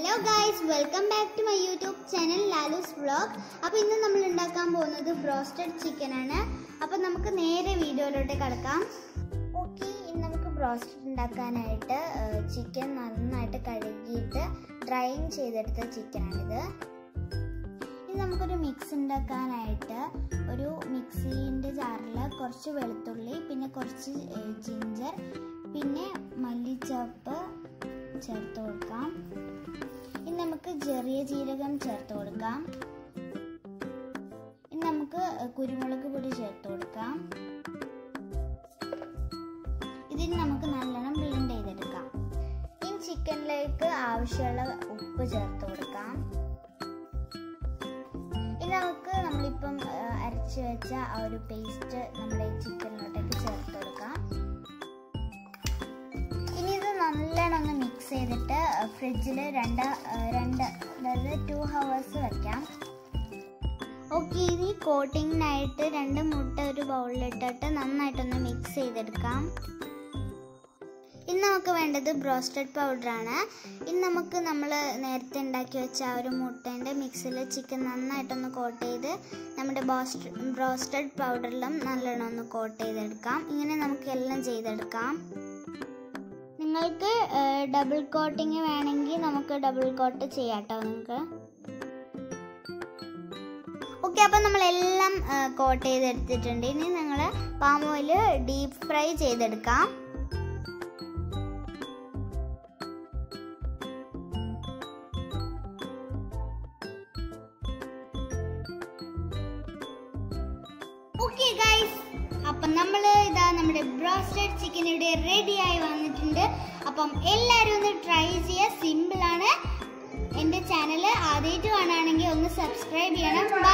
hello guys welcome back to my YouTube channel Lalu's vlog അപ്പോൾ ഇന്ന് നമ്മൾ ഉണ്ടാക്കാൻ പോകുന്നത് ബ്രോസ്റ്റഡ് ചിക്കൻ ആണ് അപ്പോൾ നമുക്ക് നേരെ വീഡിയോയിലോട്ട് കിടക്കാം ഓക്കെ ഇന്ന് നമുക്ക് ബ്രോസ്റ്റഡ് ഉണ്ടാക്കാനായിട്ട് ചിക്കൻ നന്നായിട്ട് കഴുകിയിട്ട് ഡ്രൈൻ ചെയ്തെടുത്ത ചിക്കനാണിത് ഇനി നമുക്കൊരു മിക്സ് ഉണ്ടാക്കാനായിട്ട് ഒരു മിക്സീൻ്റെ ജാറിൽ കുറച്ച് വെളുത്തുള്ളി പിന്നെ കുറച്ച് ജിഞ്ചർ പിന്നെ മല്ലിച്ചപ്പ് ചേർത്ത് കൊടുക്കാം ഇനി നമുക്ക് ചെറിയ ജീരകം ചേർത്ത് കൊടുക്കാം ഇനി നമുക്ക് കുരുമുളക് പൊടി ചേർത്ത് കൊടുക്കാം ഇതിന് നമുക്ക് നല്ലോണം ബ്ലെൻഡ് ചെയ്തെടുക്കാം ഇനി ചിക്കനിലേക്ക് ആവശ്യമുള്ള ഉപ്പ് ചേർത്ത് കൊടുക്കാം ഇനി നമുക്ക് നമ്മളിപ്പം അരച്ച് വെച്ച ആ ഒരു പേസ്റ്റ് നമ്മുടെ ചിക്കനിലോട്ടേക്ക് ചേർത്ത് കൊടുക്കാം ഇനി ഇത് നല്ലോണം ഒന്ന് മിക്സ് ചെയ്തിട്ട് ഫ്രിഡ്ജിൽ രണ്ട് രണ്ട് അതായത് ടു ഹവേഴ്സ് വെക്കാം ഓക്കെ ഇനി കോട്ടിങ്ങിനായിട്ട് രണ്ട് മുട്ട ഒരു ബൗളിലിട്ടിട്ട് നന്നായിട്ടൊന്ന് മിക്സ് ചെയ്തെടുക്കാം ഇന്ന് നമുക്ക് വേണ്ടത് ബ്രോസ്റ്റഡ് പൗഡറാണ് ഇന്ന് നമുക്ക് നമ്മൾ നേരത്തെ ഉണ്ടാക്കി വെച്ച ആ ഒരു മുട്ടേൻ്റെ മിക്സിൽ ചിക്കൻ നന്നായിട്ടൊന്ന് കോട്ട് ചെയ്ത് നമ്മുടെ ബോസ്റ്റ് ബ്രോസ്റ്റഡ് പൗഡറിലും നല്ലോണം ഒന്ന് കോട്ട് ചെയ്തെടുക്കാം ഇങ്ങനെ നമുക്ക് എല്ലാം ചെയ്തെടുക്കാം നിങ്ങൾക്ക് ഡബിൾ കോട്ടിങ് വേണമെങ്കിൽ നമുക്ക് ഡബിൾ കോട്ട് ചെയ്യാം കേട്ടോ നിങ്ങൾക്ക് ഓക്കെ അപ്പം നമ്മളെല്ലാം കോട്ട് ചെയ്തെടുത്തിട്ടുണ്ട് ഇനി നിങ്ങൾ പാം ഓയിൽ ഡീപ്പ് ഫ്രൈ ചെയ്തെടുക്കാം ഓക്കെ ഗൈസ് അപ്പം നമ്മൾ ഇതാ നമ്മുടെ ബ്രോസ്റ്റഡ് ചിക്കൻ ഇവിടെ റെഡി ആയി വന്നിട്ടുണ്ട് അപ്പം എല്ലാവരും ഒന്ന് ട്രൈ ചെയ്യുക സിമ്പിൾ ആണ് എൻ്റെ ചാനൽ ആദ്യമായിട്ട് കാണുകയാണെങ്കിൽ ഒന്ന് സബ്സ്ക്രൈബ് ചെയ്യണം